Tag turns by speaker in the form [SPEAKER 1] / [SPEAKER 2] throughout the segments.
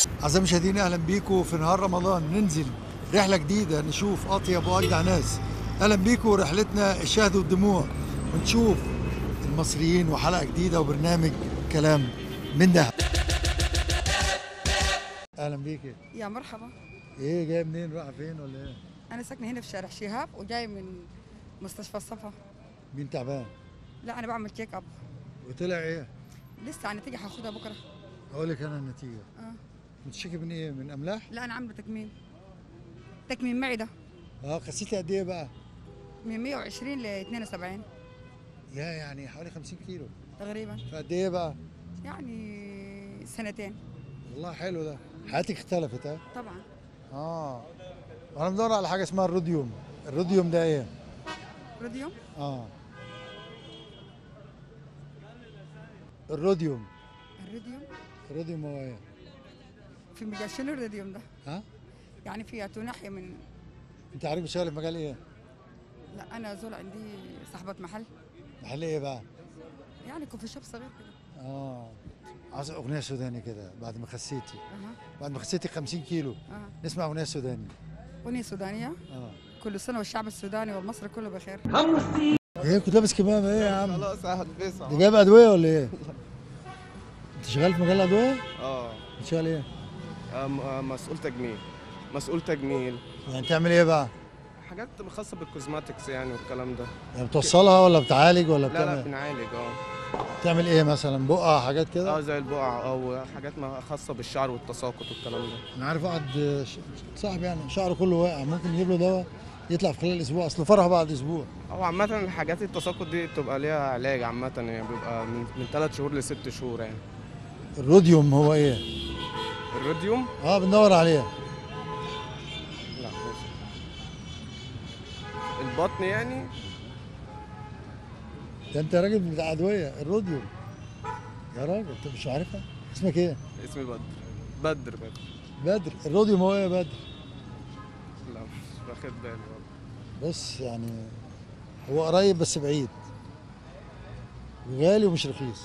[SPEAKER 1] أعزائي المشاهدين أهلا بيكم في نهار رمضان ننزل رحلة جديدة نشوف أطيب وأجدع ناس أهلا بيكم رحلتنا الشهد والدموع ونشوف المصريين وحلقة جديدة وبرنامج كلام من دهب أهلا بيكي
[SPEAKER 2] يا مرحبا
[SPEAKER 1] إيه جاي منين رايحة فين ولا إيه؟
[SPEAKER 2] انا ساكنه هنا في شارع شهاب وجاي من مستشفى الصفا
[SPEAKER 1] مين تعبان؟
[SPEAKER 2] لا انا بعمل تشيك اب
[SPEAKER 1] وطلع إيه؟
[SPEAKER 2] لسه على النتيجه هاخدها بكره
[SPEAKER 1] أقول لك أنا النتيجة
[SPEAKER 2] آه.
[SPEAKER 1] متشكي من إيه؟ من أملاح؟
[SPEAKER 2] لا انا عامله تكميم تكميم معده
[SPEAKER 1] أه خسيتي قد إيه بقى؟
[SPEAKER 2] من 120 ل 72
[SPEAKER 1] يا يعني حوالي 50 كيلو
[SPEAKER 2] تقريبا
[SPEAKER 1] فقد إيه بقى؟
[SPEAKER 2] يعني سنتين
[SPEAKER 1] والله حلو ده حياتك اختلفت ها؟
[SPEAKER 2] طبعا
[SPEAKER 1] اه انا بدور على حاجه اسمها الروديوم الروديوم ده ايه
[SPEAKER 2] روديوم
[SPEAKER 1] اه الروديوم
[SPEAKER 2] الروديوم
[SPEAKER 1] الروديوم هو ايه
[SPEAKER 2] في مجال شنو الروديوم ده
[SPEAKER 1] ها
[SPEAKER 2] يعني في ناحيه من
[SPEAKER 1] انت عارف بتشتغل في مجال ايه
[SPEAKER 2] لا انا زول عندي صاحبه محل
[SPEAKER 1] محل ايه بقى
[SPEAKER 2] يعني كوفي شوب صغير كده
[SPEAKER 1] اه عايز اغنيه سوداني كده بعد ما خسيتي
[SPEAKER 2] اها
[SPEAKER 1] بعد ما خسيتي 50 كيلو
[SPEAKER 2] اها
[SPEAKER 1] نسمع اغنيه سوداني
[SPEAKER 2] اغنيه سودانيه
[SPEAKER 1] اه
[SPEAKER 2] كل سنه والشعب السوداني والمصري كله بخير
[SPEAKER 1] ايه كنت لابس كمامه ايه يا عم
[SPEAKER 3] خلاص هلبسها
[SPEAKER 1] دي جايب ادويه ولا ايه انت شغال في مجال الادويه
[SPEAKER 3] اه
[SPEAKER 1] بتشتغل ايه
[SPEAKER 3] آم- آه، مسؤول تجميل مسؤول تجميل
[SPEAKER 1] يعني تعمل ايه بقى
[SPEAKER 3] حاجات خاصة بالكوزماتكس يعني والكلام ده
[SPEAKER 1] يعني بتوصلها ولا بتعالج ولا
[SPEAKER 3] لا لا
[SPEAKER 1] بتعمل
[SPEAKER 3] بنعالج اه
[SPEAKER 1] بتعمل ايه مثلا بقع حاجات كده
[SPEAKER 3] اه زي البقع او حاجات ما- خاصة بالشعر والتساقط والكلام ده
[SPEAKER 1] انا عارف واحد ش- صاحبي يعني شعره كله واقع ممكن يجيب له دواء يطلع في خلال اسبوع اصل فرح بعد اسبوع
[SPEAKER 3] او عامة الحاجات التساقط دي بتبقى ليها علاج عامة يعني بيبقى من من ثلاث شهور لست شهور يعني
[SPEAKER 1] الروديوم هو ايه
[SPEAKER 3] الروديوم
[SPEAKER 1] اه بندور عليه
[SPEAKER 3] لا بص البطن يعني
[SPEAKER 1] ده انت راجل بتاع ادويه الروديوم يا راجل انت مش عارفها اسمك ايه
[SPEAKER 3] اسمي بدر بدر بدر
[SPEAKER 1] بدر الروديوم هو ايه يا بدر
[SPEAKER 3] لا مش واخد بالي والله.
[SPEAKER 1] بس يعني هو قريب بس بعيد وغالي ومش رخيص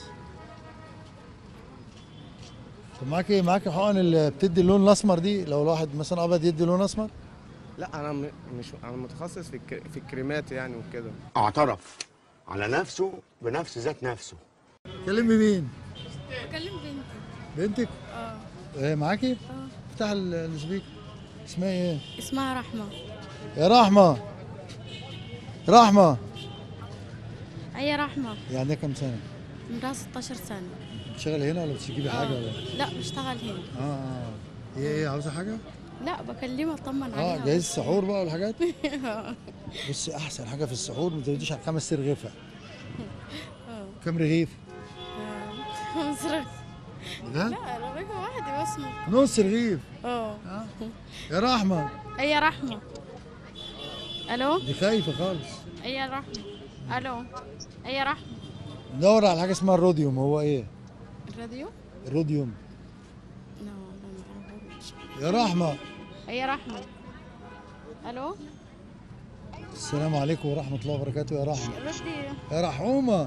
[SPEAKER 1] طب معاك ايه معاك حقن اللي بتدي اللون الاسمر دي لو الواحد مثلا ابيض يدي لون اسمر
[SPEAKER 3] لا انا م- مش انا متخصص في الك- في الكريمات يعني وكده
[SPEAKER 4] اعترف على نفسه بنفس ذات نفسه
[SPEAKER 1] كلمي مين
[SPEAKER 5] بكلم بنتي
[SPEAKER 1] بنتك
[SPEAKER 5] اه
[SPEAKER 1] ايه معاكي
[SPEAKER 5] اه
[SPEAKER 1] افتح ال- السبيكر اسمها ايه
[SPEAKER 5] اسمها رحمة
[SPEAKER 1] يا رحمه رحمه
[SPEAKER 5] أي رحمة
[SPEAKER 1] يعني كم سنه
[SPEAKER 5] عمرها 16 سنة
[SPEAKER 1] بتشتغل هنا ولا بتجيبي حاجه ولا
[SPEAKER 5] لا بشتغل هنا
[SPEAKER 1] اه اه ايه ايه عاوزه حاجه
[SPEAKER 5] لا بكلمها اطمن عليها
[SPEAKER 1] اه جايز السحور بقى والحاجات بص احسن حاجه في السحور ما تزوديش على خمس رغيفه
[SPEAKER 5] اه
[SPEAKER 1] كم رغيف
[SPEAKER 5] آه. مصر
[SPEAKER 1] ها
[SPEAKER 5] لا رغيف واحد بس
[SPEAKER 1] نص رغيف
[SPEAKER 5] اه
[SPEAKER 1] اه يا رحمه
[SPEAKER 5] أي رحمة ألو
[SPEAKER 1] دي خايفه خالص
[SPEAKER 5] أي رحمة ألو أي رحمة
[SPEAKER 1] ندور على حاجه اسمها الروديوم هو ايه
[SPEAKER 5] الراديو
[SPEAKER 1] الروديوم
[SPEAKER 5] لا والله ما أعرفوش.
[SPEAKER 1] يا رحمه
[SPEAKER 5] أي رحمة ألو
[SPEAKER 1] السلام عليكم ورحمه الله وبركاته يا رحمه
[SPEAKER 5] ردي
[SPEAKER 1] يا رحومه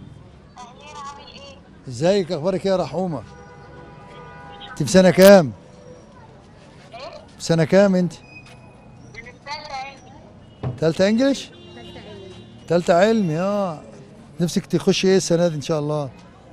[SPEAKER 1] ازيك اخبارك ايه يا رحومه انت في سنه كام في سنه كام انت تالتة انجلش تالتة علمي اه نفسك تخشي ايه السنه دي ان شاء الله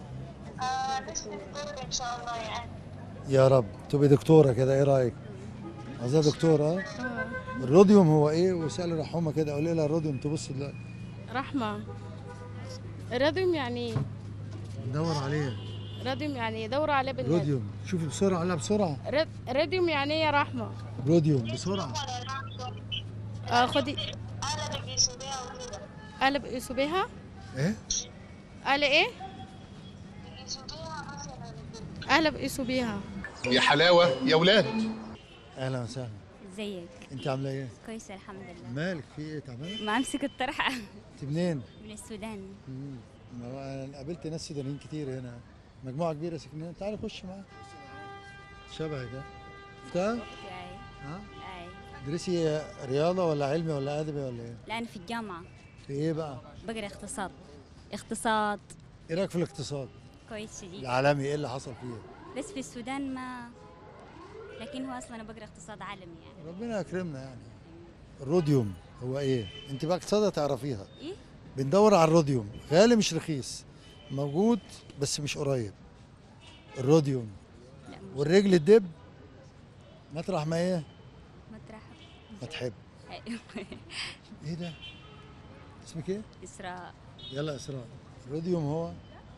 [SPEAKER 6] ان شاء الله يعني
[SPEAKER 1] يا رب تبقي دكتوره كده ايه رايك عايزاها دكتوره اه
[SPEAKER 5] اه
[SPEAKER 1] الروديوم هو ايه وسألي رحومه كده قولي لها الروديوم تبص دلوقتي
[SPEAKER 5] رحمة الراديوم يعني
[SPEAKER 1] ندور عليه
[SPEAKER 5] راديوم يعني دوروا عليه بالنت
[SPEAKER 1] روديوم شوفي بسرعه لا بسرعه
[SPEAKER 5] رد- راديوم يعني ايه يا رحمة
[SPEAKER 1] روديوم بسرعه
[SPEAKER 5] آه خدي
[SPEAKER 6] انا اللي بيسويها وكده
[SPEAKER 5] قلب قيسوا بيها
[SPEAKER 1] ايه
[SPEAKER 5] قال ايه
[SPEAKER 6] بيسويها مثلا
[SPEAKER 5] قلب قيسوا بيها
[SPEAKER 7] يا حلاوة يا ولاد
[SPEAKER 1] اهلا وسهلا
[SPEAKER 8] ازيك
[SPEAKER 1] انت عامله ايه
[SPEAKER 8] كويسه الحمد لله
[SPEAKER 1] مالك في ايه تعبان
[SPEAKER 8] ما امسك الطرحه
[SPEAKER 1] انت منين
[SPEAKER 8] من السودان
[SPEAKER 1] مم. ما هو انا قابلت ناس سودانيين كتير هنا مجموعه كبيره ساكنين هنا. تعالى خش معايا شبهي ده شفتها
[SPEAKER 8] اي
[SPEAKER 1] ها
[SPEAKER 8] اي
[SPEAKER 1] تدرسي رياضه ولا علمي ولا ادبي ولا ايه
[SPEAKER 8] لا انا في الجامعه
[SPEAKER 1] في ايه بقى
[SPEAKER 8] بقرا اقتصاد اقتصاد
[SPEAKER 1] ايه رايك في الاقتصاد
[SPEAKER 8] كويس شديد
[SPEAKER 1] العالمي ايه اللي حصل فيه
[SPEAKER 8] بس في السودان ما لكن هو اصلا بقرا اقتصاد عالمي يعني
[SPEAKER 1] ربنا يكرمنا يعني الروديوم هو ايه انت بقى اقتصاد تعرفيها
[SPEAKER 8] ايه
[SPEAKER 1] بندور على الروديوم غالي مش رخيص موجود بس مش قريب الروديوم
[SPEAKER 8] لا مش
[SPEAKER 1] والرجل الدب مطرح ما ايه
[SPEAKER 8] مطرح
[SPEAKER 1] ما تحب
[SPEAKER 8] أيوة.
[SPEAKER 1] ايه ده اسمك ايه
[SPEAKER 8] اسراء
[SPEAKER 1] يلا اسراء الروديوم هو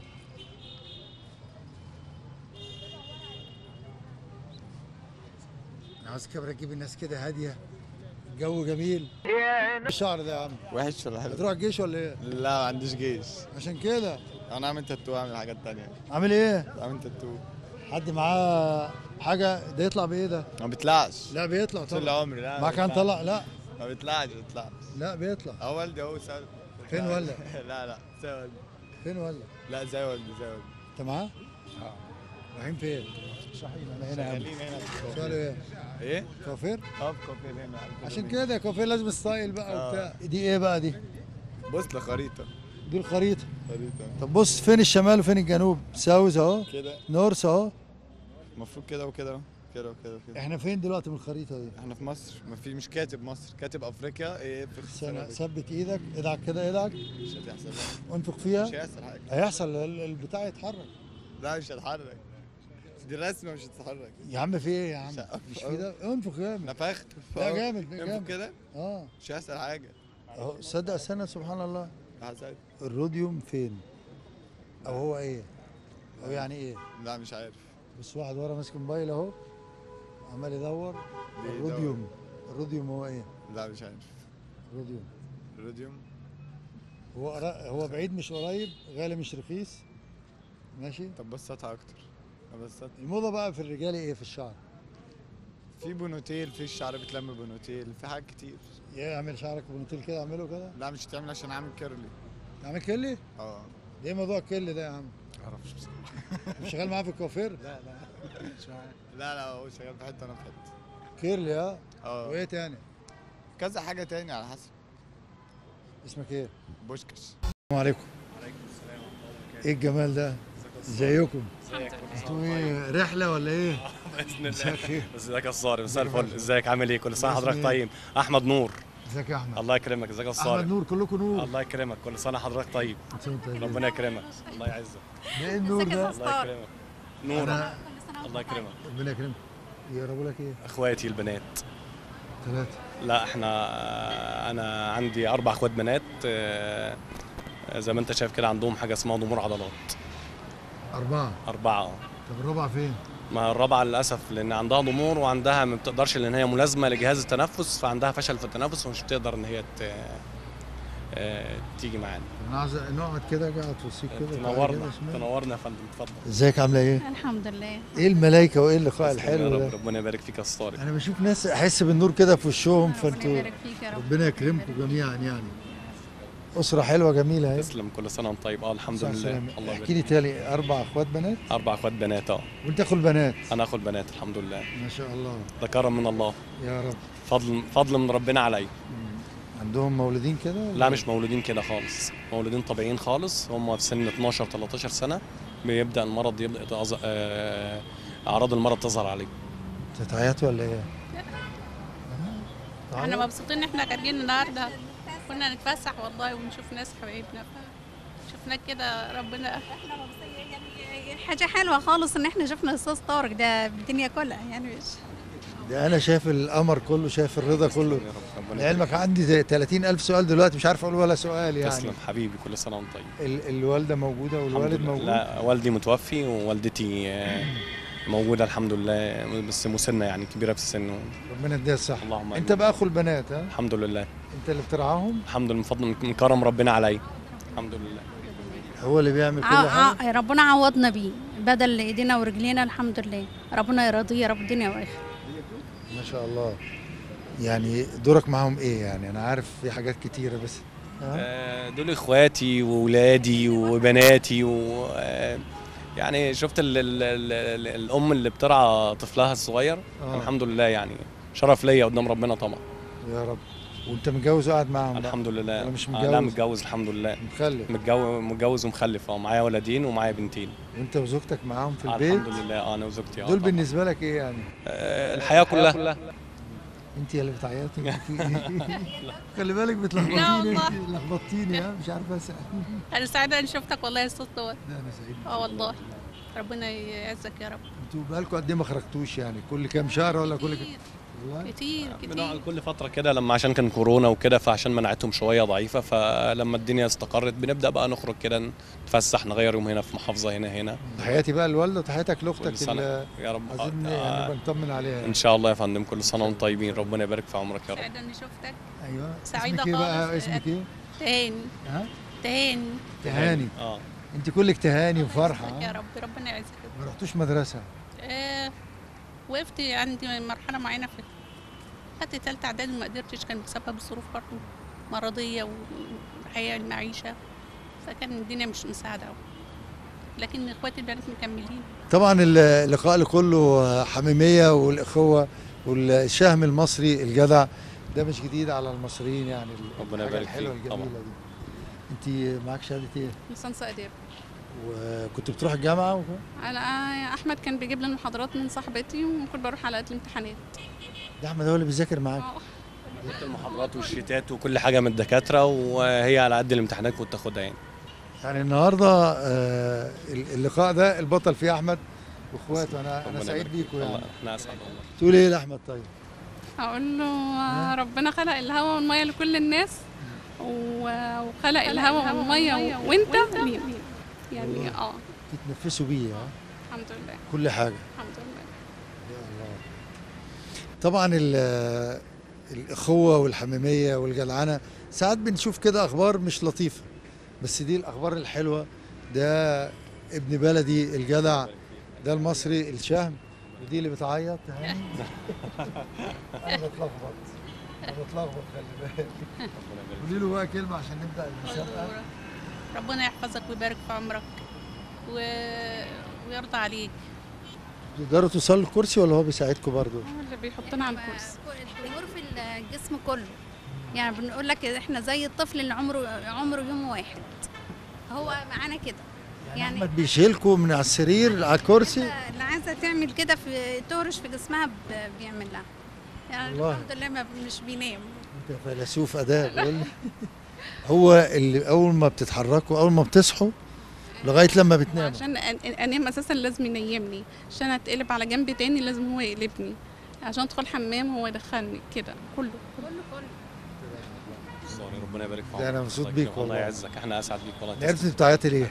[SPEAKER 1] انا عاوز كاميرا اجيب الناس كده هاديه الجو جميل الشعر ده يا عم
[SPEAKER 3] وحش ولا حلو؟
[SPEAKER 1] هتروح الجيش ولا ايه
[SPEAKER 3] لا ما عنديش جيش
[SPEAKER 1] عشان كده
[SPEAKER 3] انا عامل تاتو اعمل حاجات تانية
[SPEAKER 1] عامل ايه
[SPEAKER 3] عامل تاتو
[SPEAKER 1] حد معاه حاجه ده يطلع بايه ده
[SPEAKER 3] ما بيطلعش
[SPEAKER 1] لا بيطلع
[SPEAKER 3] طول
[SPEAKER 1] طبعا
[SPEAKER 3] عمري لا
[SPEAKER 1] ما كان طلع لا
[SPEAKER 3] ما بيطلعش ما بيطلعش
[SPEAKER 1] لا بيطلع
[SPEAKER 3] هو والدي هو سأل
[SPEAKER 1] فين ولا؟
[SPEAKER 3] لا لا زي والدي
[SPEAKER 1] فين ولا
[SPEAKER 3] لا زي والدي زي والدي
[SPEAKER 1] انت معاه اه رايحين فين شحين انا هنا يا عم.
[SPEAKER 3] شغالين هنا
[SPEAKER 1] سؤال ايه
[SPEAKER 3] ايه؟
[SPEAKER 1] كوافير
[SPEAKER 3] اه في كوفي هنا
[SPEAKER 1] عشان كده كوافير لازم ستايل بقى
[SPEAKER 3] آه.
[SPEAKER 1] وبتاع دي ايه بقى دي
[SPEAKER 3] بص لخريطة
[SPEAKER 1] دي الخريطه
[SPEAKER 3] خريطة
[SPEAKER 1] طب بص فين الشمال وفين الجنوب ساوث اهو
[SPEAKER 3] كده
[SPEAKER 1] نورث اهو
[SPEAKER 3] المفروض كده وكده كده وكده وكده
[SPEAKER 1] احنا فين دلوقتي من الخريطه دي
[SPEAKER 3] احنا في مصر ما في مش كاتب مصر كاتب افريقيا ايه في
[SPEAKER 1] سنة
[SPEAKER 3] اختصار
[SPEAKER 1] ثبت ايدك ادعك كده ادعك
[SPEAKER 3] مش هتحصل
[SPEAKER 1] وانفخ
[SPEAKER 3] مش
[SPEAKER 1] فيها
[SPEAKER 3] هيحصل حاجة
[SPEAKER 1] هيحصل ال- البتاع يتحرك
[SPEAKER 3] لا مش هتحرك دي الرسمة مش هتتحرك
[SPEAKER 1] يا عم في ايه يا عم
[SPEAKER 3] شقة.
[SPEAKER 1] مش في ده انفخ جامد
[SPEAKER 3] نفخت
[SPEAKER 1] لا جامد
[SPEAKER 3] ينفخ
[SPEAKER 1] جامد
[SPEAKER 3] كده
[SPEAKER 1] اه
[SPEAKER 3] مش هيحصل حاجة
[SPEAKER 1] اهو صدق سنة سبحان الله
[SPEAKER 3] حصل
[SPEAKER 1] الروديوم فين او هو ايه او يعني ايه
[SPEAKER 3] لا مش عارف
[SPEAKER 1] بس واحد ورا ماسك موبايل اهو عمال يدور
[SPEAKER 3] بيدور.
[SPEAKER 1] الروديوم الروديوم هو ايه
[SPEAKER 3] لا مش عارف
[SPEAKER 1] الروديوم
[SPEAKER 3] روديوم
[SPEAKER 1] هو قرا- هو بعيد مش قريب غالي مش رخيص ماشي
[SPEAKER 3] طب بسطها اكتر بسط
[SPEAKER 1] الموضة بقى في الرجال ايه في الشعر
[SPEAKER 3] في بونوتيل في الشعر بتلم بونوتيل في حاجات كتير
[SPEAKER 1] يعمل شعرك بنوتيل كده اعمله كده
[SPEAKER 3] لا مش هتعمل عشان اعمل كيرلي
[SPEAKER 1] اعمل كلي
[SPEAKER 3] اه
[SPEAKER 1] ده ايه موضوع الكل ده يا عم
[SPEAKER 3] معرفش بصراحة
[SPEAKER 1] مش شغال معاه في الكوافير
[SPEAKER 3] لا لا مش معايا لا لا هو شغال في حته انا في حته
[SPEAKER 1] كيرلي ها
[SPEAKER 3] اه
[SPEAKER 1] وايه تاني
[SPEAKER 3] كذا حاجه تاني على حسب
[SPEAKER 1] اسمك ايه
[SPEAKER 3] بوشكش
[SPEAKER 1] السلام عليكم ايه الجمال ده ازيكم انتوا ايه رحله ولا ايه
[SPEAKER 9] باذن
[SPEAKER 1] مساء
[SPEAKER 9] الله
[SPEAKER 1] الخير
[SPEAKER 9] ازيك يا الصارم مساء
[SPEAKER 1] ازيك يا
[SPEAKER 9] الفل
[SPEAKER 1] فندم؟
[SPEAKER 9] ازيك عامل ايه كل سنه
[SPEAKER 1] اسمي
[SPEAKER 9] حضرتك
[SPEAKER 1] ايه؟
[SPEAKER 9] طيب احمد نور
[SPEAKER 1] ازيك يا احمد
[SPEAKER 9] الله يكرمك ازيك يا
[SPEAKER 1] احمد
[SPEAKER 9] الصارم
[SPEAKER 1] نور كلكم نور
[SPEAKER 9] الله يكرمك كل سنه حضرتك طيب
[SPEAKER 1] انتوا طيبين.
[SPEAKER 9] ربنا يكرمك الله يعزك
[SPEAKER 1] ده ايه النور ده
[SPEAKER 9] الله يكرمك نور
[SPEAKER 1] انا
[SPEAKER 9] الله يكرمك
[SPEAKER 1] ربنا يكرمك يقربوا لك ايه
[SPEAKER 9] اخواتي البنات
[SPEAKER 1] ثلاثه
[SPEAKER 9] لا احنا انا عندي اربع اخوات بنات آه، زي ما انت شايف كده عندهم حاجه اسمها ضمور عضلات
[SPEAKER 1] اربعه
[SPEAKER 9] اربعه
[SPEAKER 1] طب الرابعه فين
[SPEAKER 9] ما الرابعه للاسف لان عندها ضمور وعندها ما بتقدرش لان هي ملازمه لجهاز التنفس فعندها فشل في التنفس ومش بتقدر ان هي ت- آه، تيجي معانا
[SPEAKER 1] انا عايز نقعد كده قاعد في السيك كده تعالى
[SPEAKER 9] تنورنا
[SPEAKER 1] كده شمال.
[SPEAKER 9] تنورنا يا فندم اتفضل
[SPEAKER 1] ازيك عامله ايه
[SPEAKER 5] الحمد لله
[SPEAKER 1] ايه الملايكه وايه اللقاء
[SPEAKER 9] تسلم يا
[SPEAKER 1] الحلو
[SPEAKER 9] رب
[SPEAKER 1] ده
[SPEAKER 9] ربنا يبارك فيك يا اسطوري
[SPEAKER 1] انا بشوف ناس احس بالنور كده في وشهم
[SPEAKER 5] ربنا
[SPEAKER 1] فانتوا
[SPEAKER 5] يبارك فيك يا رب
[SPEAKER 1] ربنا يكرمكم جميعا يعني اسره حلوه جميله اهي
[SPEAKER 9] تسلم كل سنه وانت طيب اه الحمد لله الله
[SPEAKER 1] احكي
[SPEAKER 9] يبارك
[SPEAKER 1] لي تالي اربع اخوات بنات
[SPEAKER 9] اربع اخوات بنات اه
[SPEAKER 1] وانت اخو البنات
[SPEAKER 9] انا اخو البنات الحمد لله
[SPEAKER 1] ما شاء الله
[SPEAKER 9] ده كرم من الله
[SPEAKER 1] يا رب
[SPEAKER 9] فضل فضل من ربنا علي
[SPEAKER 1] عندهم مولودين كده ولا
[SPEAKER 9] لا مش مولودين كده خالص مولودين طبيعيين خالص هم في سن 12 13 سنه بيبدا المرض يبدا يتأز- آه، اعراض المرض تظهر عليه
[SPEAKER 1] تتعيط ولا ايه
[SPEAKER 10] احنا مبسوطين ان احنا خارجين النهارده كنا نتفسح والله ونشوف ناس حبايبنا شفناك كده ربنا
[SPEAKER 5] يعني حاجة حلوة خالص ان احنا شفنا استاذ طارق ده بالدنيا كلها يعني مش
[SPEAKER 1] ده انا شايف القمر كله شايف الرضا كله
[SPEAKER 9] يا رب ربنا
[SPEAKER 1] لعلمك عندي زي 30 الف سؤال دلوقتي مش عارف اقول ولا سؤال يعني
[SPEAKER 9] تسلم حبيبي كل سنه وانت طيب
[SPEAKER 1] ال- الوالده موجوده
[SPEAKER 9] الحمد
[SPEAKER 1] والوالد
[SPEAKER 9] لله.
[SPEAKER 1] موجود
[SPEAKER 9] لا والدي متوفي ووالدتي آه، موجوده الحمد لله بس مسنه يعني كبيره في السن
[SPEAKER 1] ربنا يديها الصحه
[SPEAKER 9] اللهم
[SPEAKER 1] انت
[SPEAKER 9] آمين.
[SPEAKER 1] بقى اخو البنات ها
[SPEAKER 9] الحمد لله
[SPEAKER 1] انت اللي بترعاهم
[SPEAKER 9] الحمد لله من فضل من كرم ربنا علي الحمد لله
[SPEAKER 1] هو اللي بيعمل كل
[SPEAKER 5] ع...
[SPEAKER 1] حاجه
[SPEAKER 5] ع... ربنا عوضنا بيه بدل ايدينا ورجلينا الحمد لله ربنا يرضيه يا رب الدنيا واخر
[SPEAKER 1] ما شاء الله يعني دورك معاهم ايه يعني انا عارف في حاجات كتيره بس ها؟
[SPEAKER 9] آه، دول اخواتي وولادي وبناتي و آه، يعني شفت ال ال ال ال الام اللي بترعى طفلها الصغير
[SPEAKER 1] آه.
[SPEAKER 9] الحمد لله يعني شرف ليا قدام ربنا طبعا
[SPEAKER 1] يا رب وانت متجوز وقاعد معاهم بقى.
[SPEAKER 9] الحمد لله
[SPEAKER 1] ولا مش
[SPEAKER 9] آه،
[SPEAKER 1] متجوز؟
[SPEAKER 9] لا متجوز الحمد لله
[SPEAKER 1] مخلف
[SPEAKER 9] متجوز متجوز ومخلف اه معايا ولدين ومعايا بنتين
[SPEAKER 1] وانت وزوجتك معاهم في
[SPEAKER 9] آه،
[SPEAKER 1] البيت
[SPEAKER 9] الحمد لله اه انا وزوجتي اه
[SPEAKER 1] دول
[SPEAKER 9] طبعاً.
[SPEAKER 1] بالنسبه لك ايه يعني
[SPEAKER 9] آه، الحياه كلها
[SPEAKER 1] انت اللي بتعيطي في ايه خلي بالك
[SPEAKER 10] لا
[SPEAKER 1] بتلخبطيني
[SPEAKER 10] والله.
[SPEAKER 1] انت لخبطتيني ها مش عارف اسال
[SPEAKER 10] انا سعيده ان شفتك والله يا استاذ طوال
[SPEAKER 1] لا انا سعيد
[SPEAKER 10] اه والله ربنا يعزك يا رب
[SPEAKER 1] انتوا بقالكم قد ايه ما خرجتوش يعني كل كام شهر ولا كل كام
[SPEAKER 10] كتير
[SPEAKER 1] والله
[SPEAKER 10] كتير
[SPEAKER 9] بنقعد
[SPEAKER 10] كتير
[SPEAKER 9] كل فتره كده لما عشان كان كورونا وكده فعشان مناعتهم شويه ضعيفه فلما الدنيا استقرت بنبدا بقى نخرج كده نتفسح نغير يوم هنا في محافظه هنا هنا
[SPEAKER 1] تحياتي بقى للوالده وتحياتك
[SPEAKER 9] كل
[SPEAKER 1] لاختك
[SPEAKER 9] سنه
[SPEAKER 1] اللي
[SPEAKER 9] يا رب
[SPEAKER 1] عايزين
[SPEAKER 9] آه،
[SPEAKER 1] يعني بنطمن عليها
[SPEAKER 9] ان
[SPEAKER 1] يعني.
[SPEAKER 9] شاء الله يا فندم كل سنه وانتم طيبين ربنا يبارك في عمرك يا رب
[SPEAKER 10] سعيده اني شفتك
[SPEAKER 1] ايوه
[SPEAKER 10] سعيدة
[SPEAKER 1] اسمك ايه بقى
[SPEAKER 10] خالص.
[SPEAKER 1] اسمك ايه
[SPEAKER 10] تهاني
[SPEAKER 1] ها
[SPEAKER 10] تهاني
[SPEAKER 1] تهاني
[SPEAKER 9] اه
[SPEAKER 1] انت كلك تهاني وفرحه
[SPEAKER 10] يعزك يا
[SPEAKER 1] ها؟
[SPEAKER 10] رب ربنا يعزك
[SPEAKER 1] ما رحتوش مدرسه
[SPEAKER 10] آه وقفت عندي مرحله معينه في خدت تالتة اعدادي وما قدرتش كان بسبب الظروف برضه مرضيه والحياه المعيشه فكان الدنيا مش مساعده أوي. لكن اخواتي البنات مكملين
[SPEAKER 1] طبعا اللقاء اللي كله حميميه والاخوه والشهم المصري الجدع ده مش جديد على المصريين يعني
[SPEAKER 9] ربنا
[SPEAKER 1] الحاجة
[SPEAKER 9] يبارك
[SPEAKER 1] الحلوه
[SPEAKER 9] فيك
[SPEAKER 1] الجميله
[SPEAKER 9] طبعا.
[SPEAKER 1] دي انت معاك شهاده ايه
[SPEAKER 2] لسانس اداب
[SPEAKER 1] وكنت بتروح الجامعه وكده؟
[SPEAKER 2] انا احمد كان بيجيب لي المحاضرات من صاحبتي وكنت بروح حلقات الامتحانات
[SPEAKER 1] ده احمد هو اللي بيذاكر معاك
[SPEAKER 2] اه
[SPEAKER 9] المحاضرات والشيتات وكل حاجه من الدكاتره وهي على قد الامتحانات كنت تاخدها يعني
[SPEAKER 1] يعني النهارده آه، اللقاء ده البطل فيه احمد واخواته انا انا
[SPEAKER 9] ربنا
[SPEAKER 1] سعيد
[SPEAKER 9] يبارك
[SPEAKER 1] بيكم
[SPEAKER 9] فيك.
[SPEAKER 1] يعني
[SPEAKER 9] الله احنا اسعد والله
[SPEAKER 1] تقول ايه لاحمد طيب
[SPEAKER 2] اقول له آه، ربنا خلق الهواء والميه لكل الناس و- وخلق الهواء والميه وانت لينا يعني اه
[SPEAKER 1] تتنفسوا بيه ها
[SPEAKER 2] الحمد لله
[SPEAKER 1] كل حاجه
[SPEAKER 2] الحمد لله
[SPEAKER 1] يا الله طبعا ال- الاخوه والحميميه والجدعنه ساعات بنشوف كده اخبار مش لطيفه بس دي الاخبار الحلوه ده ابن بلدي الجدع ده المصري الشهم ودي اللي بتعيط هاني انا بتلخبط انا بتلخبط خلي بالك قولي له بقى كلمه عشان نبدا المسابقه
[SPEAKER 10] ربنا يحفظك ويبارك في عمرك و... ويرضى عليك
[SPEAKER 1] تقدروا توصلوا الكرسي ولا هو بيساعدكم برضه
[SPEAKER 2] هو اللي بيحطنا على الكرسي
[SPEAKER 5] الضمور في الجسم كله يعني بنقول لك احنا زي الطفل اللي عمره عمره يوم واحد هو معانا كده يعني
[SPEAKER 1] احمد بيشيلكم من على السرير على الكرسي
[SPEAKER 5] اللي عايزه تعمل كده في تهرش في جسمها ب- بيعمل لها يعني
[SPEAKER 1] والله.
[SPEAKER 5] الحمد لله ما مش بينام
[SPEAKER 1] انت فيلسوف اداب قول لي. هو اللي اول ما بتتحركوا اول ما بتصحوا لغايه لما بتناموا
[SPEAKER 2] عشان أن- انام اساسا لازم ينيمني عشان اتقلب على جنب تاني لازم هو يقلبني عشان ادخل حمام هو يدخلني كده كله
[SPEAKER 5] كله كله
[SPEAKER 9] سوري ربنا يبارك في
[SPEAKER 1] ده أنا
[SPEAKER 9] عمرك.
[SPEAKER 1] مبسوط
[SPEAKER 9] الله
[SPEAKER 1] بيك
[SPEAKER 9] يكرمك. الله
[SPEAKER 1] والله.
[SPEAKER 9] يعزك احنا اسعد بيك والله
[SPEAKER 1] عرفت
[SPEAKER 9] تسلم.
[SPEAKER 1] بتعيطي ليه؟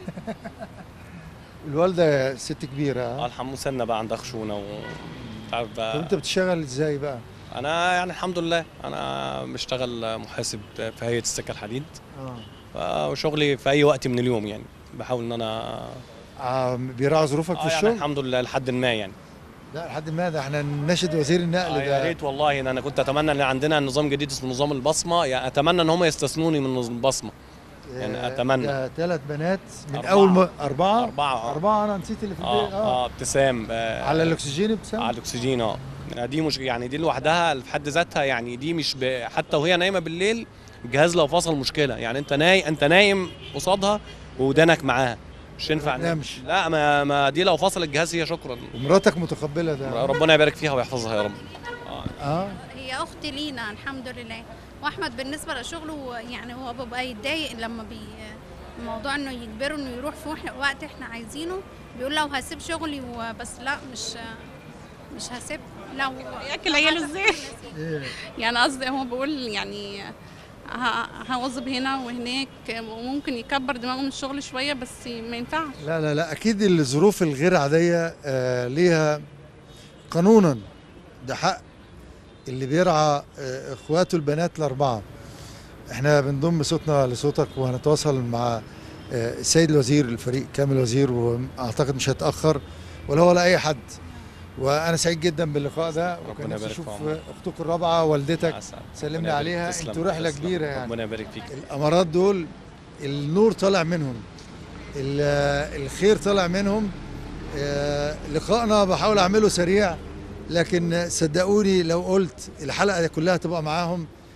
[SPEAKER 1] الوالده ست كبيره
[SPEAKER 9] اه
[SPEAKER 1] ها؟
[SPEAKER 9] الحمد سنه بقى عندها خشونه و تعرف
[SPEAKER 1] طب
[SPEAKER 9] بقى
[SPEAKER 1] انت بتشتغل ازاي بقى؟
[SPEAKER 9] انا يعني الحمد لله انا بشتغل محاسب في هيئه السكه الحديد
[SPEAKER 1] اه
[SPEAKER 9] وشغلي في اي وقت من اليوم يعني بحاول ان انا
[SPEAKER 1] آه، بيراعي ظروفك في
[SPEAKER 9] آه يعني
[SPEAKER 1] الشغل؟
[SPEAKER 9] الحمد لله لحد ما يعني
[SPEAKER 1] لا لحد ما ده احنا نناشد وزير النقل
[SPEAKER 9] آه يا
[SPEAKER 1] ده
[SPEAKER 9] ريت والله ان انا كنت اتمنى ان عندنا نظام جديد اسمه نظام البصمه يعني اتمنى ان هم يستثنوني من نظام البصمه يعني
[SPEAKER 1] آه،
[SPEAKER 9] أتمنى.
[SPEAKER 1] ده ثلاث بنات من
[SPEAKER 9] أربعة.
[SPEAKER 1] اول ما اربعه
[SPEAKER 9] اربعه آه.
[SPEAKER 1] اربعه انا نسيت اللي في
[SPEAKER 9] اه
[SPEAKER 1] البيت
[SPEAKER 9] اه ابتسام آه
[SPEAKER 1] على الاكسجين ابتسام
[SPEAKER 9] على الاكسجين اه دي مش يعني دي لوحدها في حد ذاتها يعني دي مش ب... حتى وهي نايمه بالليل الجهاز لو فصل مشكله يعني انت ناي انت نايم قصادها ودانك معاها مش ينفع
[SPEAKER 1] ما تنامش.
[SPEAKER 9] لا ما, ما دي لو فصل الجهاز هي شكرا
[SPEAKER 1] ومراتك متقبله ده
[SPEAKER 9] ربنا يبارك فيها ويحفظها يا رب آه.
[SPEAKER 1] اه
[SPEAKER 5] هي اخت لينا الحمد لله واحمد بالنسبه لشغله يعني هو بيبقى يتضايق لما بي موضوع انه يجبره انه يروح في وح- وقت احنا عايزينه بيقول لو هسيب شغلي وبس لا مش مش هسيب لو
[SPEAKER 10] ياكل عياله ازاي
[SPEAKER 1] ايه
[SPEAKER 2] يعني قصدي هو بيقول يعني ه- هوظب هنا وهناك وممكن يكبر دماغه من الشغل شويه بس ما ينفعش
[SPEAKER 1] لا لا لا اكيد الظروف الغير عاديه آه ليها قانونا ده حق اللي بيرعى آه اخواته البنات الاربعه احنا بنضم صوتنا لصوتك وهنتواصل مع آه السيد الوزير الفريق كامل وزير واعتقد مش هيتاخر ولا هو ولا اي حد وانا سعيد جدا باللقاء ده وكان
[SPEAKER 9] ربنا
[SPEAKER 1] نفسي
[SPEAKER 9] يبارك
[SPEAKER 1] اشوف
[SPEAKER 9] في عمرك.
[SPEAKER 1] اختكم الرابعه والدتك
[SPEAKER 9] أسعد.
[SPEAKER 1] سلمني
[SPEAKER 9] ربنا يبارك.
[SPEAKER 1] عليها
[SPEAKER 9] تسلم.
[SPEAKER 1] انتوا رحله
[SPEAKER 9] تسلم.
[SPEAKER 1] كبيره يعني
[SPEAKER 9] ربنا يبارك فيك
[SPEAKER 1] الامارات دول النور طالع منهم ال- الخير طالع منهم آه، لقائنا بحاول اعمله سريع لكن صدقوني لو قلت الحلقه كلها تبقى معاهم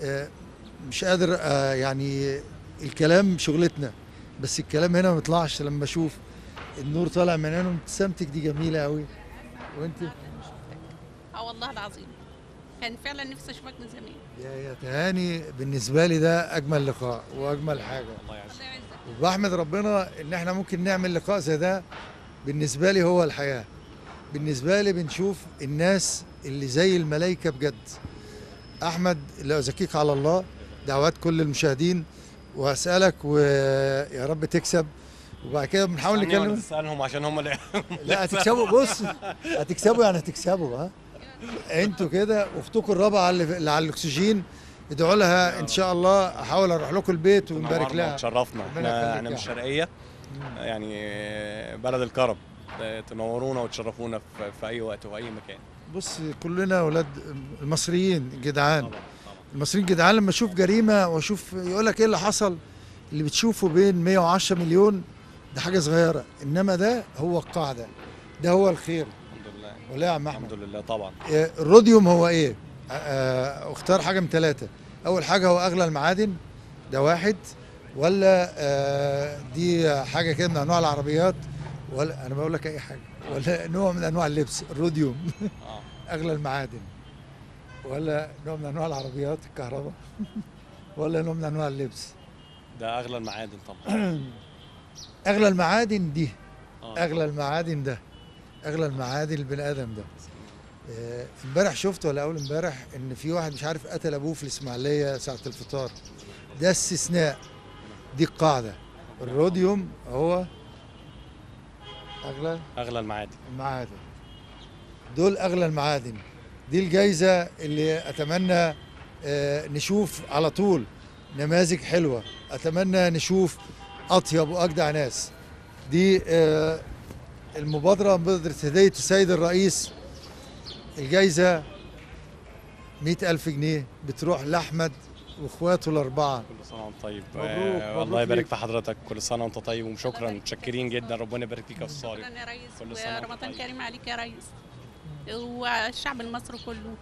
[SPEAKER 1] آه، مش قادر آه، يعني الكلام شغلتنا بس الكلام هنا ما يطلعش لما اشوف النور طالع من عينهم ابتسامتك دي جميله قوي وانت
[SPEAKER 10] اه والله العظيم كان فعلا نفسي اشوفك من زمان
[SPEAKER 1] يا يا تهاني بالنسبه لي ده اجمل لقاء واجمل حاجه
[SPEAKER 10] الله يعزك
[SPEAKER 1] وبحمد ربنا ان احنا ممكن نعمل لقاء زي ده بالنسبه لي هو الحياه بالنسبه لي بنشوف الناس اللي زي الملائكه بجد احمد لو ازكيك على الله دعوات كل المشاهدين واسالك ويا رب تكسب وبعد كده بنحاول
[SPEAKER 9] اسألني ولا
[SPEAKER 1] نكلم
[SPEAKER 9] تسالهم عشان هم اللي
[SPEAKER 1] لا هتكسبوا بص هتكسبوا يعني هتكسبوا ها انتوا كده واختكم الرابعه اللي اللي على الاكسجين ادعوا لها ان شاء الله احاول اروح لكم البيت ونبارك
[SPEAKER 9] نورنا
[SPEAKER 1] لها
[SPEAKER 9] وتشرفنا
[SPEAKER 1] ربنا
[SPEAKER 9] احنا
[SPEAKER 1] يخليك
[SPEAKER 9] احنا
[SPEAKER 1] يا
[SPEAKER 9] من الشرقيه يعني بلد الكرم تنورونا وتشرفونا في, في اي وقت وفي اي مكان
[SPEAKER 1] بص كلنا اولاد المصريين جدعان المصريين جدعان لما اشوف جريمه واشوف يقول لك ايه اللي حصل اللي بتشوفه بين 110 مليون ده حاجه صغيره انما ده هو القاعده ده هو الخير
[SPEAKER 9] الحمد لله
[SPEAKER 1] ولا يا عم احمد
[SPEAKER 9] الحمد لله طبعا
[SPEAKER 1] آه، الروديوم هو ايه؟ آه، آه، اختار حاجه من ثلاثه اول حاجه هو اغلى المعادن ده واحد ولا آه، دي حاجه كده من انواع العربيات ولا انا بقول لك اي حاجه ولا نوع من انواع اللبس الروديوم
[SPEAKER 9] اه
[SPEAKER 1] اغلى المعادن ولا نوع من انواع العربيات الكهرباء ولا نوع من انواع اللبس
[SPEAKER 9] ده اغلى المعادن طبعا
[SPEAKER 1] اغلى المعادن دي
[SPEAKER 9] آه.
[SPEAKER 1] اغلى المعادن ده اغلى المعادن البني ادم ده آه، امبارح شفت ولا اول امبارح ان في واحد مش عارف قتل ابوه في الاسماعيليه ساعه الفطار ده استثناء دي القاعده الروديوم هو اغلى
[SPEAKER 9] اغلى المعادن
[SPEAKER 1] المعادن دول اغلى المعادن دي الجايزه اللي اتمنى آه، نشوف على طول نماذج حلوه اتمنى نشوف اطيب واجدع ناس دي آه، المبادره مبادره هديه السيد الرئيس الجايزه مئة ألف جنيه بتروح لأحمد وإخواته الأربعة
[SPEAKER 9] كل سنه وانت طيب
[SPEAKER 1] مبروك،
[SPEAKER 9] آه،
[SPEAKER 1] مبروك
[SPEAKER 9] الله يبارك
[SPEAKER 1] ليك.
[SPEAKER 9] في حضرتك كل سنه وانت طيب وشكرا متشكرين جدا ربنا يبارك فيك يا استاذ
[SPEAKER 10] شكرا
[SPEAKER 9] طارق
[SPEAKER 10] يا ريس
[SPEAKER 9] كل سنة وأنت
[SPEAKER 10] ورمضان
[SPEAKER 9] طيب.
[SPEAKER 10] كريم عليك يا ريس والشعب المصري كله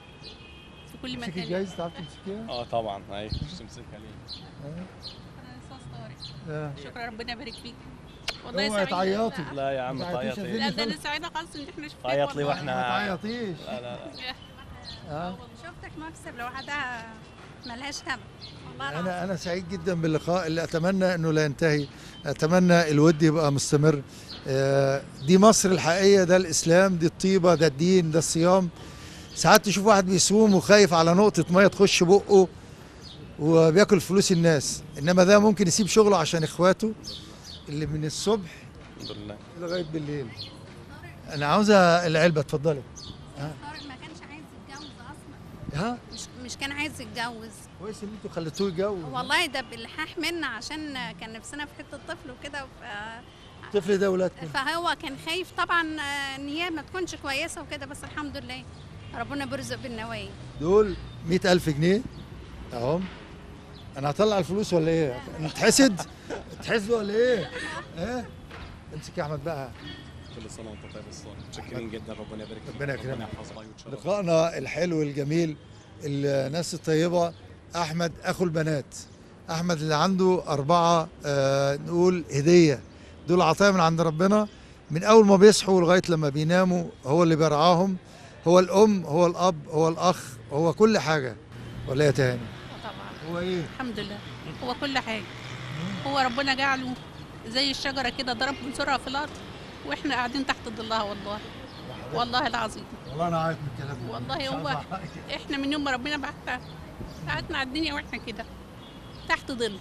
[SPEAKER 10] في كل
[SPEAKER 1] تمسكي
[SPEAKER 10] مكان
[SPEAKER 1] الجايزة تعرف تمسكيها؟
[SPEAKER 9] اه طبعا ايوه مش تمسكها ليه
[SPEAKER 1] آه.
[SPEAKER 10] شكرا يا أستاذ طارق.
[SPEAKER 1] آه.
[SPEAKER 10] شكرا ربنا يبارك فيك والله
[SPEAKER 1] اوعي
[SPEAKER 10] سعيدة.
[SPEAKER 1] تعيطي
[SPEAKER 9] لا يا عم
[SPEAKER 1] ما
[SPEAKER 9] تعيط
[SPEAKER 1] تعيطيش
[SPEAKER 9] ليه
[SPEAKER 10] لا ده انا سعيده خالص ان احنا شفناك
[SPEAKER 9] تعيط ليه
[SPEAKER 10] والله.
[SPEAKER 9] واحنا
[SPEAKER 1] ما تعيطيش
[SPEAKER 9] لا لا لا
[SPEAKER 1] آه.
[SPEAKER 5] شفتك مكسب لوحدها ملهاش ثمن والله العظيم.
[SPEAKER 1] انا انا سعيد جدا باللقاء اللي اتمنى انه لا ينتهي اتمنى الود يبقى مستمر آه، دي مصر الحقيقيه ده الاسلام دي الطيبه ده الدين ده الصيام ساعات تشوف واحد بيصوم وخايف على نقطه ميه تخش بقه وبياكل فلوس الناس انما ده ممكن يسيب شغله عشان اخواته اللي من الصبح
[SPEAKER 9] الحمد لله
[SPEAKER 1] لغايه بالليل انا عاوزه العلبه اتفضلي
[SPEAKER 5] طارق ما كانش عايز يتجوز اصلا
[SPEAKER 1] ها
[SPEAKER 5] مش مش كان عايز يتجوز
[SPEAKER 1] كويس ان انتوا خليتوه يتجوز
[SPEAKER 5] والله ده بالحاح منا عشان كان نفسنا في حته طفل وكده ف-
[SPEAKER 1] الطفل ده ولادكم
[SPEAKER 5] فهو كان خايف طبعا آه، ان هي ما تكونش كويسه وكده بس الحمد لله ربنا بيرزق بالنوايا
[SPEAKER 1] دول مئة ألف جنيه اهم انا هطلع الفلوس ولا ايه؟ نتحسد؟ تحسد ولا ايه؟ ايه؟ امسك يا احمد بقى
[SPEAKER 9] كل سنه وانت طيب يا استاذ طارق متشكرين جدا ربنا يبارك فيك
[SPEAKER 1] ربنا يكرمك.
[SPEAKER 9] يحفظك ويتشرفك
[SPEAKER 1] لقائنا الحلو الجميل الناس الطيبة أحمد أخو البنات أحمد اللي عنده أربعة آه نقول هدية دول عطايا من عند ربنا من أول ما بيصحوا لغاية لما بيناموا هو اللي بيرعاهم هو الأم هو الأب هو الأخ هو كل حاجة ولا يا تاني
[SPEAKER 10] طبعا
[SPEAKER 1] هو إيه؟
[SPEAKER 10] الحمد لله هو كل حاجه هو ربنا جعله زي الشجره كده ضرب بسرعه في الارض واحنا قاعدين تحت ظلها والله والله العظيم
[SPEAKER 1] والله أنا عارف من الكلام ده.
[SPEAKER 10] والله
[SPEAKER 1] مش
[SPEAKER 10] هو
[SPEAKER 1] عارف أحكي.
[SPEAKER 10] احنا من يوم ما ربنا بعتنا قعدنا على الدنيا واحنا كده تحت ظل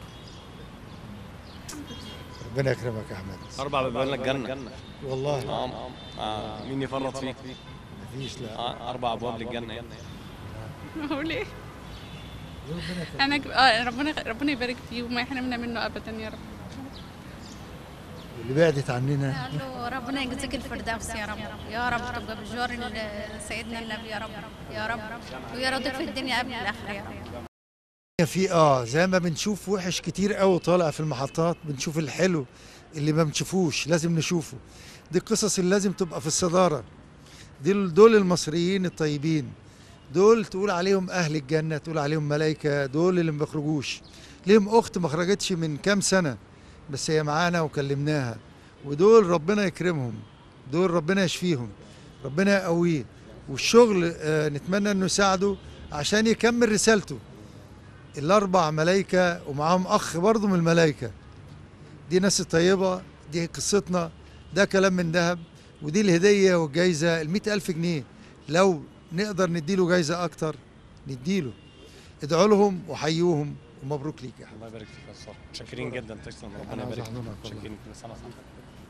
[SPEAKER 1] ربنا يكرمك يا أحمد
[SPEAKER 9] اربع بيبان لك جنه
[SPEAKER 1] والله
[SPEAKER 9] اه آه، مين يفرط فيك
[SPEAKER 1] مفيش لا
[SPEAKER 9] آه، اربع ابواب للجنه يعني
[SPEAKER 2] اقول ايه
[SPEAKER 1] ربنا يكرمك.
[SPEAKER 2] انا ك- اه ربنا ربنا يبارك فيه وما يحرمنا منه ابدا يا رب
[SPEAKER 1] اللي بعدت عننا
[SPEAKER 5] قال له ربنا يجزيك الفردوس يا رب يا رب تبقى بجوار ال- سيدنا النبي يا رب يا رب ويرضيك في الدنيا قبل الاخره يا رب
[SPEAKER 1] في اه زي ما بنشوف وحش كتير قوي طالع في المحطات بنشوف الحلو اللي ما بنشوفوش لازم نشوفه دي القصص اللي لازم تبقى في الصدارة دي دول المصريين الطيبين دول تقول عليهم اهل الجنه تقول عليهم ملائكه دول اللي ما بيخرجوش ليهم اخت ما خرجتش من كام سنه بس هي معانا وكلمناها ودول ربنا يكرمهم دول ربنا يشفيهم ربنا يقويه والشغل آه، نتمنى انه يساعده عشان يكمل رسالته الاربع ملائكه ومعاهم اخ برضه من الملائكه دي ناس طيبه دي قصتنا ده كلام من ذهب ودي الهديه والجايزه ال ألف جنيه لو نقدر نديله جايزه اكتر نديله ادعوا لهم وحيوهم ومبروك ليك يا حبيبي
[SPEAKER 9] الله يبارك فيك يا استاذ متشكرين جدا تسلم
[SPEAKER 1] أنا
[SPEAKER 9] ربنا
[SPEAKER 1] عاوز
[SPEAKER 9] يبارك
[SPEAKER 1] أحضنك
[SPEAKER 9] فيك
[SPEAKER 1] والله.
[SPEAKER 9] متشكرين كل سنه وانت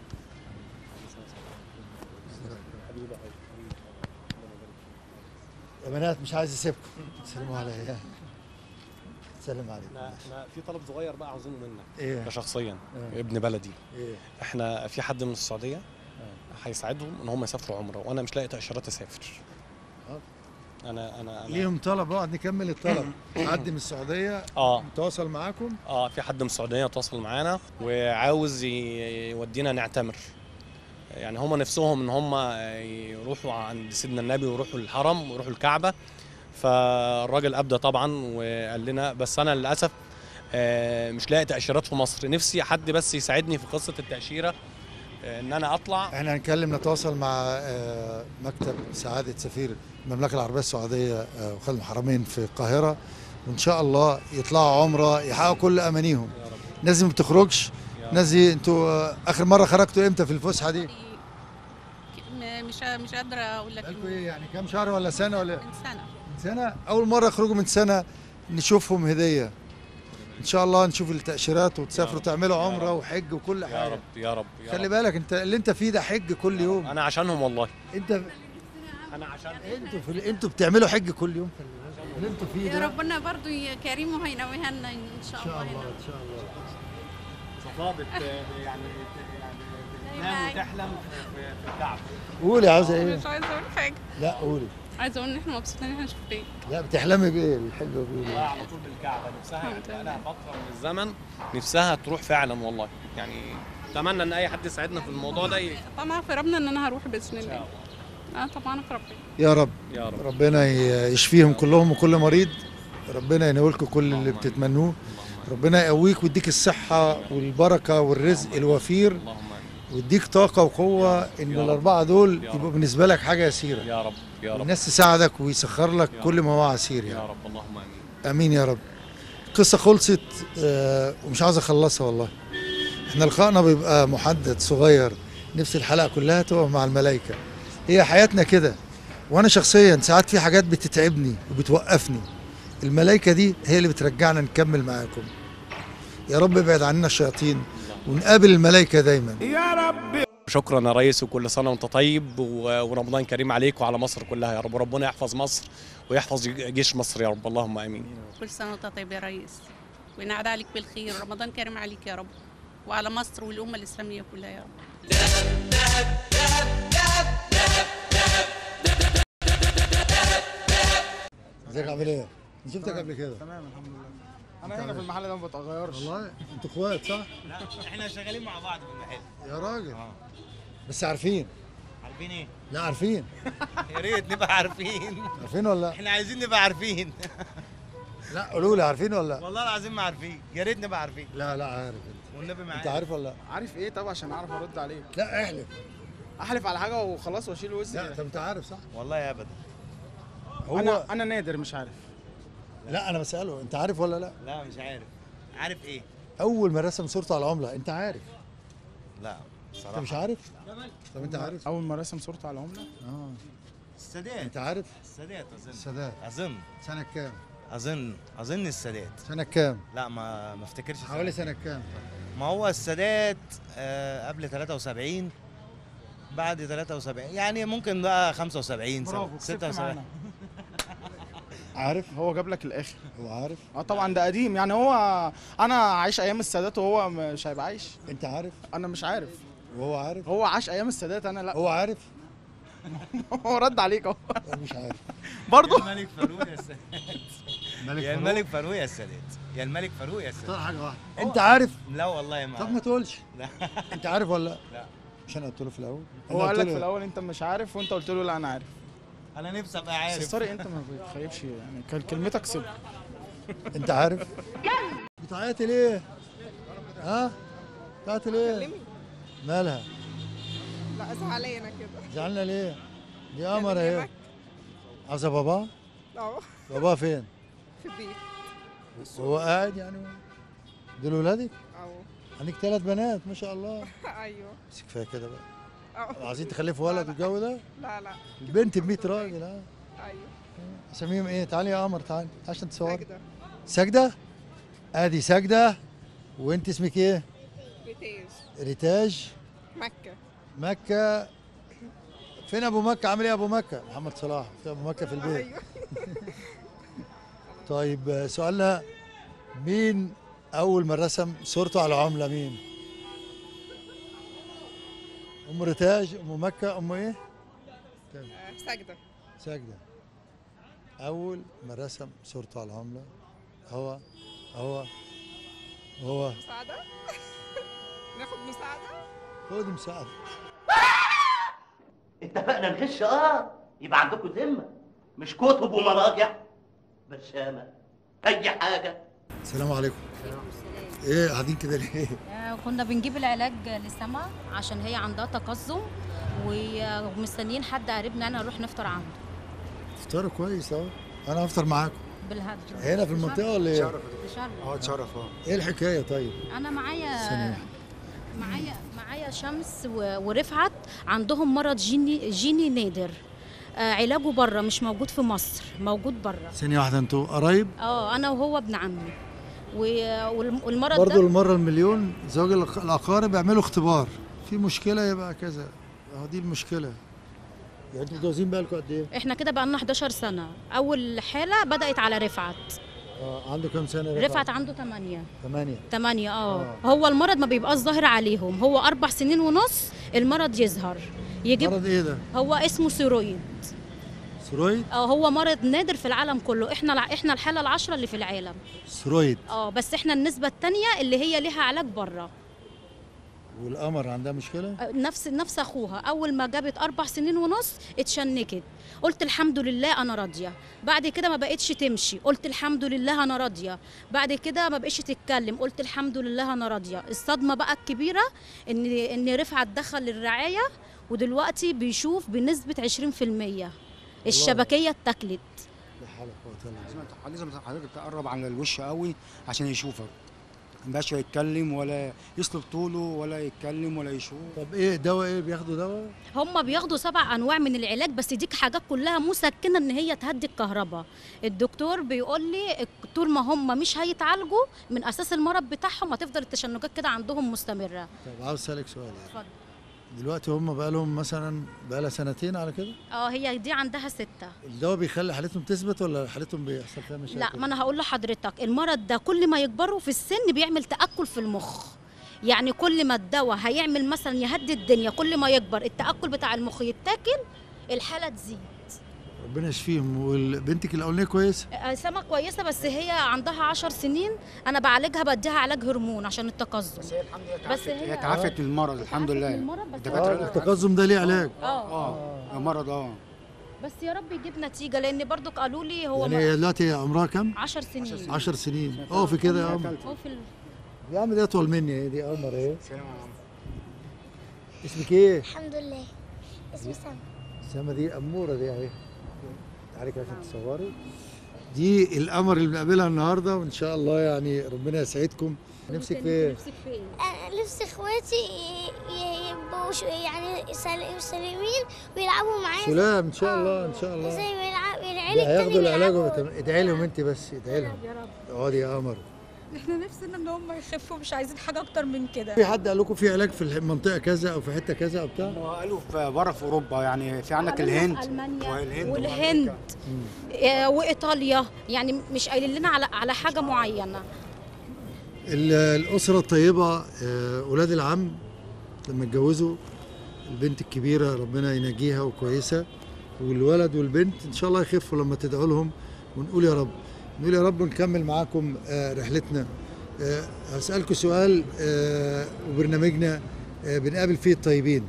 [SPEAKER 1] يا بنات مش عايز اسيبكم سلموا عليا سلم عليكم
[SPEAKER 9] احنا احنا في طلب صغير بقى عاوزينه منك
[SPEAKER 1] ايه
[SPEAKER 9] كشخصيا
[SPEAKER 1] إيه.
[SPEAKER 9] ابن بلدي
[SPEAKER 1] ايه
[SPEAKER 9] احنا في حد من السعوديه هيساعدهم ان هم يسافروا عمره وانا مش لاقي تاشيرات اسافر
[SPEAKER 1] آه.
[SPEAKER 9] انا انا انا
[SPEAKER 1] ليهم طلب اقعد نكمل الطلب حد من السعوديه
[SPEAKER 9] اه
[SPEAKER 1] تواصل معاكم
[SPEAKER 9] اه في حد من السعوديه تواصل معانا وعاوز ي- يودينا نعتمر يعني هم نفسهم ان هم يروحوا عند سيدنا النبي ويروحوا الحرم ويروحوا الكعبه فالراجل ابدى طبعا وقال لنا بس انا للاسف آه، مش لاقي تاشيرات في مصر نفسي حد بس يساعدني في قصه التاشيره آه، ان انا اطلع
[SPEAKER 1] احنا هنتكلم نتواصل مع آه، مكتب سعاده سفير المملكه العربيه السعوديه آه، وخادم الحرمين في القاهره وان شاء الله يطلعوا عمره يحققوا كل امانيهم الناس دي ما بتخرجش الناس دي انتوا آه، اخر مره خرجتوا امتى في الفسحه دي؟
[SPEAKER 10] م- مش مش قادره اقول لك
[SPEAKER 1] بقالكوا ايه يعني كام شهر ولا سنه ولا
[SPEAKER 10] من سنه
[SPEAKER 1] من سنه اول مره يخرجوا من سنه نشوفهم هديه ان شاء الله نشوف التاشيرات وتسافروا تعملوا عمره وحج وكل
[SPEAKER 9] يا
[SPEAKER 1] حاجه
[SPEAKER 9] رب يا رب يا
[SPEAKER 1] خلي
[SPEAKER 9] رب.
[SPEAKER 1] بالك انت اللي انت فيه ده حج كل يوم
[SPEAKER 9] انا عشانهم والله
[SPEAKER 1] انت
[SPEAKER 9] انا عشان
[SPEAKER 1] انتوا في انتوا بتعملوا حج كل يوم خلي بالك اللي انتوا فيه
[SPEAKER 5] يا
[SPEAKER 1] ده
[SPEAKER 5] ربنا برضو ي- كريم وهينويها لنا ان شاء الله هنا.
[SPEAKER 1] ان شاء الله
[SPEAKER 9] صفاء يعني يعني
[SPEAKER 5] تنام
[SPEAKER 9] وتحلم في الكعبه
[SPEAKER 1] قولي عاوزه ايه؟
[SPEAKER 2] مش عايزه اقول حاجه
[SPEAKER 1] لا قولي
[SPEAKER 2] عايزه اقول ان احنا مبسوطين ان احنا شفناك
[SPEAKER 1] لا بتحلمي بايه الحلوه بيقولوا
[SPEAKER 9] على طول بالكعبه نفسها
[SPEAKER 2] الحمد
[SPEAKER 9] يعني
[SPEAKER 2] لله.
[SPEAKER 9] بقالها فتره من الزمن نفسها تروح فعلا والله يعني اتمنى ان اي حد يساعدنا في الموضوع ده ي-
[SPEAKER 2] طبعا في ربنا ان انا هروح باذن الله اه طبعا في ربنا
[SPEAKER 1] يا رب
[SPEAKER 9] يا رب
[SPEAKER 1] ربنا ي- يشفيهم كلهم وكل مريض ربنا ينولكم كل اللي بتتمنوه ربنا يقويك ويديك الصحة والبركة والرزق الوفير
[SPEAKER 9] اللهم امين
[SPEAKER 1] ويديك طاقة وقوة إن
[SPEAKER 9] يا رب.
[SPEAKER 1] الأربعة دول
[SPEAKER 9] يا رب.
[SPEAKER 1] يبقوا بالنسبة لك حاجة يسيرة
[SPEAKER 9] يا رب يا رب
[SPEAKER 1] الناس تساعدك ويسخر لك
[SPEAKER 9] يا
[SPEAKER 1] كل ما هو عسير
[SPEAKER 9] يا
[SPEAKER 1] يعني
[SPEAKER 9] رب اللهم امين
[SPEAKER 1] امين يا رب القصه خلصت آه، ومش عاوز اخلصها والله احنا لقائنا بيبقى محدد صغير نفس الحلقه كلها تبقى مع الملائكه هي حياتنا كده وانا شخصيا ساعات في حاجات بتتعبني وبتوقفني الملائكه دي هي اللي بترجعنا نكمل معاكم يا رب ابعد عننا الشياطين ونقابل الملائكه دايما
[SPEAKER 9] شكرا يا ريس وكل سنه وانت طيب و- ورمضان كريم عليك وعلى مصر كلها يا رب وربنا يحفظ مصر ويحفظ جيش مصر يا رب اللهم امين
[SPEAKER 10] كل سنه وانت طيب يا ريس وينعاد عليك بالخير رمضان كريم عليك يا رب وعلى مصر والامه الاسلاميه كلها يا رب
[SPEAKER 1] ازيك عامل ايه؟ شفتك قبل كده
[SPEAKER 11] تمام الحمد لله انا هنا في المحل ده ما بتغيرش
[SPEAKER 1] والله انتوا اخوات صح؟
[SPEAKER 11] احنا شغالين مع بعض في المحل
[SPEAKER 1] يا راجل بس عارفين
[SPEAKER 11] عارفين ايه
[SPEAKER 1] لا عارفين
[SPEAKER 11] يا ريت نبقى عارفين
[SPEAKER 1] عارفين ولا لا؟
[SPEAKER 11] احنا عايزين نبقى عارفين
[SPEAKER 1] لا قولوا لي عارفين ولا لا؟
[SPEAKER 11] والله العظيم ما عارفين يا ريت نبقى عارفين
[SPEAKER 1] لا لا عارف انت
[SPEAKER 11] والنبي معاك
[SPEAKER 1] انت عارف ولا لا؟
[SPEAKER 11] عارف ايه طبعا عشان اعرف ارد عليك
[SPEAKER 1] لا احلف
[SPEAKER 11] احلف على حاجه وخلاص واشيل وزني
[SPEAKER 1] لا طب انت عارف صح؟
[SPEAKER 11] والله ابدا
[SPEAKER 1] هو
[SPEAKER 11] انا انا نادر مش عارف
[SPEAKER 1] لا انا بساله انت عارف ولا لا؟
[SPEAKER 11] لا مش عارف عارف ايه
[SPEAKER 1] اول ما رسم صورته على العمله انت عارف
[SPEAKER 11] لا
[SPEAKER 1] انت مش عارف؟ طب انت عارف؟
[SPEAKER 11] اول ما رسم صورته على العمله
[SPEAKER 1] اه
[SPEAKER 11] السادات
[SPEAKER 1] انت عارف؟
[SPEAKER 11] السادات اظن
[SPEAKER 1] السادات
[SPEAKER 11] اظن
[SPEAKER 1] سنه كام؟
[SPEAKER 11] اظن اظن السادات
[SPEAKER 1] سنه كام؟
[SPEAKER 11] لا ما ما افتكرش
[SPEAKER 1] حوالي
[SPEAKER 11] سنة.
[SPEAKER 1] سنه كام؟
[SPEAKER 11] ما هو السادات آه، قبل 73 بعد 73 يعني ممكن بقى 75
[SPEAKER 12] برافو، كسبت
[SPEAKER 11] 76
[SPEAKER 12] معانا.
[SPEAKER 1] عارف؟
[SPEAKER 12] هو جاب لك الاخر
[SPEAKER 1] هو عارف؟
[SPEAKER 12] اه طبعا ده قديم يعني هو انا عايش ايام السادات وهو مش هيبقى عايش
[SPEAKER 1] انت عارف؟
[SPEAKER 12] انا مش عارف
[SPEAKER 1] وهو عارف؟
[SPEAKER 12] هو عاش ايام السادات انا لا
[SPEAKER 1] هو عارف؟
[SPEAKER 12] هو رد عليك اهو
[SPEAKER 1] هو مش عارف
[SPEAKER 12] برضه
[SPEAKER 11] يا الملك فاروق يا السادات
[SPEAKER 1] ملك
[SPEAKER 11] يا
[SPEAKER 1] فاروق؟
[SPEAKER 11] الملك فاروق يا السادات يا الملك فاروق يا
[SPEAKER 1] اختار
[SPEAKER 11] السادات
[SPEAKER 1] حاجه واحده انت عارف؟
[SPEAKER 11] لا والله ما
[SPEAKER 1] طب ما تقولش
[SPEAKER 11] لا
[SPEAKER 1] انت عارف ولا لا؟
[SPEAKER 11] لا
[SPEAKER 1] مش انا قلت له في الاول؟
[SPEAKER 12] هو
[SPEAKER 1] أنا
[SPEAKER 12] قال
[SPEAKER 1] قلت
[SPEAKER 12] لك
[SPEAKER 1] له-
[SPEAKER 12] في الاول انت مش عارف وانت قلت له لا انا عارف
[SPEAKER 11] انا نفسي ابقى عارف
[SPEAKER 12] بس طارق انت ما بتخيبش يعني كان كلمتك صدق
[SPEAKER 1] انت عارف بتعيطي ليه ها بتعيطي ليه مالها
[SPEAKER 13] لا زعلانه كده
[SPEAKER 1] زعلنا ليه دي قمر اهي عاوزه بابا
[SPEAKER 13] اه
[SPEAKER 1] بابا فين
[SPEAKER 13] في البيت
[SPEAKER 1] هو قاعد يعني دول ولادك
[SPEAKER 13] اه
[SPEAKER 1] عندك ثلاث بنات ما شاء الله
[SPEAKER 13] ايوه
[SPEAKER 1] بس كفايه كده بقى
[SPEAKER 13] اه
[SPEAKER 1] عايزين تخلفوا ولد والجو ده
[SPEAKER 13] لا لا
[SPEAKER 1] البنت ب 100 راجل ها
[SPEAKER 13] ايوه
[SPEAKER 1] اساميهم ايه تعالي يا قمر تعالي عشان تصوري
[SPEAKER 13] سجدة
[SPEAKER 1] سجده ادي سجده وانت اسمك ايه
[SPEAKER 13] بيتاج
[SPEAKER 1] ريتاج
[SPEAKER 13] مكة
[SPEAKER 1] مكه فين ابو مكه عامل ايه يا ابو مكه محمد صلاح في ابو مكه في البيت
[SPEAKER 13] ايوه
[SPEAKER 1] طيب آه، سؤالنا مين اول ما رسم صورته على عمله مين ام ريتاج ام مكه ام ايه
[SPEAKER 13] آه، سجدة
[SPEAKER 1] ساجدة أول ما رسم صورته على العملة هو هو هو
[SPEAKER 13] مساعدة ناخد مساعدة
[SPEAKER 1] خد مساعدة
[SPEAKER 14] اتفقنا نغش اه يبقى عندكم ذمه مش كتب ومراجع برشامه اي حاجه
[SPEAKER 1] السلام عليكم ايه قاعدين كده ليه؟
[SPEAKER 15] آه، كنا بنجيب العلاج لسما عشان هي عندها تقزم و- ومستنيين حد قريبنا انا نروح نفطر عنده
[SPEAKER 1] فطار كويس اهو انا هفطر معاكم
[SPEAKER 15] بالهد
[SPEAKER 1] هنا في المنطقة ولا ايه؟
[SPEAKER 15] بشرف
[SPEAKER 1] اه اتشرف اه ايه الحكاية طيب؟
[SPEAKER 15] انا معايا
[SPEAKER 1] ثانية
[SPEAKER 15] معايا معايا شمس و- ورفعت عندهم مرض جيني جيني نادر آه، علاجه بره مش موجود في مصر موجود بره
[SPEAKER 1] ثانية واحدة انتوا قرايب
[SPEAKER 15] اه انا وهو ابن عمي و- والم- والمرض
[SPEAKER 1] برضه
[SPEAKER 15] ده
[SPEAKER 1] المرة المليون زوج الأق- الأقارب يعملوا اختبار في مشكلة يبقى كذا اهو دي المشكلة يعني انتوا متجوزين بقالكم قد ايه؟
[SPEAKER 15] احنا كده بقى لنا 11 سنه اول حاله بدات على رفعت
[SPEAKER 1] اه عنده كام سنة
[SPEAKER 15] رفعت عنده 8
[SPEAKER 1] ثمانية
[SPEAKER 15] تمانية اه هو المرض ما بيبقاش ظاهر عليهم هو أربع سنين ونص المرض يظهر يجيب
[SPEAKER 1] مرض ايه ده؟
[SPEAKER 15] هو اسمه سيرويد
[SPEAKER 1] سترويد؟
[SPEAKER 15] اه هو مرض نادر في العالم كله احنا الع- احنا الحالة العشرة اللي في العالم
[SPEAKER 1] سترويد
[SPEAKER 15] اه بس احنا النسبة التانية اللي هي ليها علاج بره
[SPEAKER 1] والقمر عندها مشكلة؟
[SPEAKER 15] آه، نفس نفس اخوها اول ما جابت اربع سنين ونص اتشنكت قلت الحمد لله انا راضيه بعد كده ما بقتش تمشي قلت الحمد لله انا راضيه بعد كده ما بقتش تتكلم قلت الحمد لله انا راضيه الصدمه بقى الكبيره ان ان رفعت دخل الرعايه ودلوقتي بيشوف بنسبه 20% الشبكيه اتاكلت
[SPEAKER 1] لا حول ولا قوة الا بالله
[SPEAKER 16] لازم حضرتك تقرب على الوش قوي عشان يشوفك ما يبقاش يتكلم ولا يسلب طوله ولا يتكلم ولا يشوف
[SPEAKER 1] طب ايه دواء ايه بياخدوا دواء؟
[SPEAKER 15] هم بياخدوا سبع انواع من العلاج بس ديك حاجات كلها مسكنه ان هي تهدي الكهرباء الدكتور بيقول لي طول ما هم مش هيتعالجوا من اساس المرض بتاعهم هتفضل التشنجات كده عندهم مستمره
[SPEAKER 1] طب عاوز اسالك سؤال يعني.
[SPEAKER 15] اتفضل
[SPEAKER 1] دلوقتي هم بقى لهم مثلا بقى لها سنتين على كده
[SPEAKER 15] اه هي دي عندها ستة
[SPEAKER 1] الدواء بيخلي حالتهم تثبت ولا حالتهم بيحصل فيها مشاكل؟
[SPEAKER 15] لا ما انا هقول لحضرتك المرض ده كل ما يكبروا في السن بيعمل تاكل في المخ يعني كل ما الدواء هيعمل مثلا يهدي الدنيا كل ما يكبر التاكل بتاع المخ يتاكل الحاله تزيد
[SPEAKER 1] ربنا يشفيهم وبنتك الاولانيه كويس؟
[SPEAKER 15] آه، سما كويسه بس هي عندها عشر سنين انا بعالجها بديها علاج هرمون عشان التقزم بس هي الحمد لله بس
[SPEAKER 16] هي
[SPEAKER 15] هي
[SPEAKER 16] اتعافت من المرض الحمد لله
[SPEAKER 15] المرض بس
[SPEAKER 16] الدكاترة
[SPEAKER 1] اه التقزم ده ليه علاج؟
[SPEAKER 15] اه
[SPEAKER 16] اه مرض اه
[SPEAKER 15] بس يا رب يجيب نتيجه لان برضو قالوا لي هو
[SPEAKER 1] يعني
[SPEAKER 15] ما-
[SPEAKER 1] هي دلوقتي عمرها كام؟
[SPEAKER 15] 10 سنين
[SPEAKER 1] 10 سنين اه في كده يا قمر
[SPEAKER 15] هو في ال-
[SPEAKER 1] يا عم دي اطول مني اهي دي قمر اهي اسمك ايه؟
[SPEAKER 17] الحمد لله اسمي سما
[SPEAKER 1] سما دي اموره دي اهي تعالي كده عشان تصوري دي القمر اللي بنقابلها النهارده وان شاء الله يعني ربنا يسعدكم نفسك في ايه؟
[SPEAKER 15] نفسك في ايه؟
[SPEAKER 17] انا نفسي اخواتي ي- ي- يبقوا ش- يعني سل- سليمين ويلعبوا معايا
[SPEAKER 1] سلام ان شاء الله ان شاء الله
[SPEAKER 17] زي ما يلعب العيال
[SPEAKER 1] لا
[SPEAKER 17] التاني
[SPEAKER 1] هياخدوا العلاج
[SPEAKER 17] بيلعبوا
[SPEAKER 1] وتم- ادعي لهم انت بس ادعي لهم
[SPEAKER 17] يا رب
[SPEAKER 1] اقعدي يا قمر
[SPEAKER 18] احنا نفسنا ان هم يخفوا مش عايزين حاجه اكتر من كده
[SPEAKER 1] في حد قال لكم في علاج في المنطقه كذا او في حته كذا او بتاع؟
[SPEAKER 16] قالوا في بره في اوروبا يعني في عندك الهند
[SPEAKER 15] المانيا
[SPEAKER 16] والهند
[SPEAKER 15] والهند آه، وايطاليا يعني مش قايلين لنا على على حاجه معينه
[SPEAKER 1] ال- الأسرة الطيبة آه، أولاد العم لما اتجوزوا البنت الكبيرة ربنا ينجيها وكويسة والولد والبنت إن شاء الله يخفوا لما تدعوا لهم ونقول يا رب نقول يا رب ونكمل معاكم آه، رحلتنا آه، هسألكم سؤال آه، وبرنامجنا آه، بنقابل فيه الطيبين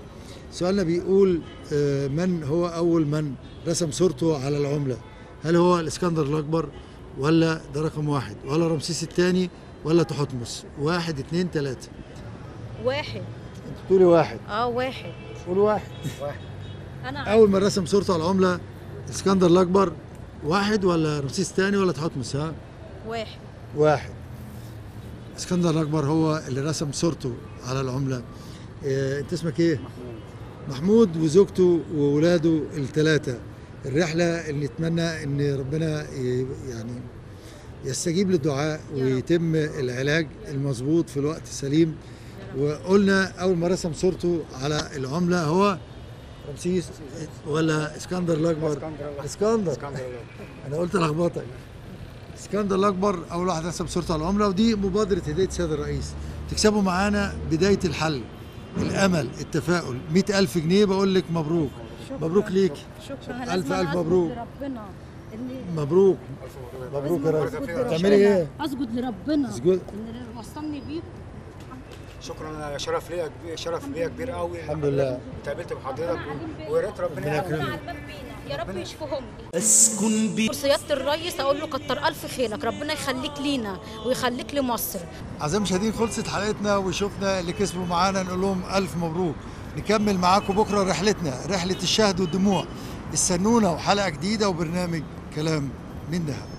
[SPEAKER 1] سؤالنا بيقول آه، من هو أول من رسم صورته على العملة هل هو الإسكندر الأكبر ولا ده رقم واحد ولا رمسيس الثاني ولا تحتمس واحد اتنين تلاتة
[SPEAKER 15] واحد
[SPEAKER 1] تقولي واحد
[SPEAKER 15] اه واحد
[SPEAKER 1] قول واحد
[SPEAKER 15] انا
[SPEAKER 1] أول من رسم صورته على العملة الإسكندر الأكبر واحد ولا رمسيس الثاني ولا تحتمس ها
[SPEAKER 15] واحد
[SPEAKER 1] واحد اسكندر الاكبر هو اللي رسم صورته على العمله إيه انت اسمك ايه محمود وزوجته وولاده الثلاثه الرحله اللي نتمنى ان ربنا ي- يعني يستجيب للدعاء ويتم العلاج المظبوط في الوقت السليم وقلنا اول ما رسم صورته على العمله هو رمسيس ولا اسكندر الاكبر اسكندر انا قلت لخبطك اسكندر الاكبر اول واحد رسم صورته على العمله ودي مبادره هديه السيد الرئيس تكسبوا معانا بدايه الحل الامل التفاؤل مئة ألف جنيه بقول لك مبروك مبروك ليك
[SPEAKER 15] شكرا
[SPEAKER 1] ألف
[SPEAKER 15] لازم
[SPEAKER 1] ألف
[SPEAKER 15] أسجد
[SPEAKER 1] مبروك.
[SPEAKER 15] لربنا اللي
[SPEAKER 1] مبروك مبروك يا
[SPEAKER 15] لازم
[SPEAKER 1] راجل
[SPEAKER 15] أسجد
[SPEAKER 1] بتعملي ايه
[SPEAKER 15] اسجد لربنا
[SPEAKER 1] اسجد.
[SPEAKER 15] اللي وصلني بيك
[SPEAKER 16] شكرا شرف ليا كبير شرف ليا كبير قوي
[SPEAKER 1] الحمد لله.
[SPEAKER 16] اتقابلت بحضرتك ويا ريت ربنا يقوي
[SPEAKER 15] يا رب يشفهم
[SPEAKER 14] اسكن بي
[SPEAKER 15] سيادة الرئيس اقول له كتر الف خيرك ربنا يخليك لينا ويخليك لمصر
[SPEAKER 1] اعزائي المشاهدين خلصت حلقتنا وشفنا اللي كسبوا معانا نقول لهم الف مبروك نكمل معاكم بكره رحلتنا رحله الشهد والدموع استنونا وحلقه جديده وبرنامج كلام من دهب